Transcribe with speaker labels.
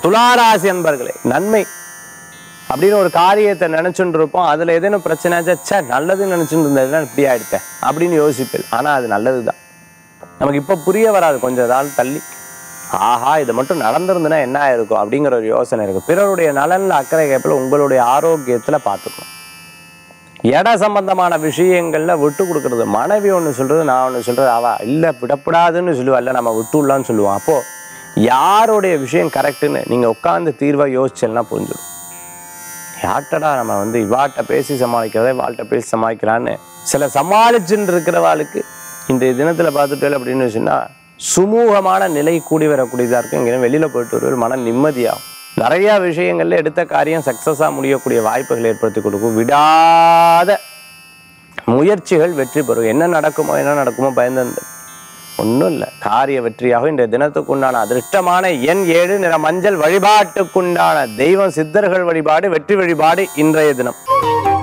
Speaker 1: துளாராசி அன்பர்களே நன்மை அப்படின்னு ஒரு காரியத்தை நினைச்சுட்டு இருப்போம் அதுல ஏதேனும் பிரச்சனை ச்சே நல்லதுன்னு நினைச்சுட்டு இருந்ததுன்னா இப்படி ஆயிடுத்தேன் அப்படின்னு யோசிப்பேன் ஆனா அது நல்லதுதான் நமக்கு இப்ப புரிய வராது கொஞ்ச நாள் தள்ளி ஆஹா இது மட்டும் நடந்திருந்துன்னா என்ன ஆயிருக்கும் அப்படிங்கிற ஒரு யோசனை இருக்கு பிறருடைய நலன்ல அக்கறை கேப்பில் உங்களுடைய ஆரோக்கியத்துல பார்த்துக்கணும் இட சம்பந்தமான விஷயங்கள்ல விட்டு கொடுக்கறது மனைவி ஒன்று சொல்றது நான் ஒன்று சொல்றது அவ இல்லை விடப்படாதுன்னு சொல்லுவா இல்லை நம்ம விட்டுடலாம்னு சொல்லுவோம் அப்போ யாருடைய விஷயம் கரெக்டுன்னு நீங்க உட்கார்ந்து தீர்வா யோசிச்சேன்னா புரிஞ்சிடும் யார்ட்டடா நம்ம வந்து இவாட்ட பேசி சமாளிக்கிறதா இவாள்கிட்ட பேசி சமாளிக்கிறான்னு சில சமாளிச்சுன்னு இருக்கிறவாளுக்கு இந்த தினத்துல பார்த்துட்டு அப்படின்னு சொன்னா சுமூகமான நிலை கூடி வரக்கூடியதா இருக்கு இங்கே வெளியில போயிட்டு வருவது மன நிம்மதியாகும் நிறைய விஷயங்கள்ல எடுத்த காரியம் சக்சஸா முடியக்கூடிய வாய்ப்புகளை ஏற்படுத்தி கொடுக்கும் விடாத முயற்சிகள் வெற்றி பெறும் என்ன நடக்குமோ என்ன நடக்குமோ பயந்து ஒன்றும் இல்லை காரிய வெற்றியாக இன்றைய தினத்துக்குண்டான அதிர்ஷ்டமான எண் ஏழு நிற மஞ்சள் வழிபாட்டுக்குண்டான தெய்வம் சித்தர்கள் வழிபாடு வெற்றி வழிபாடு இன்றைய தினம்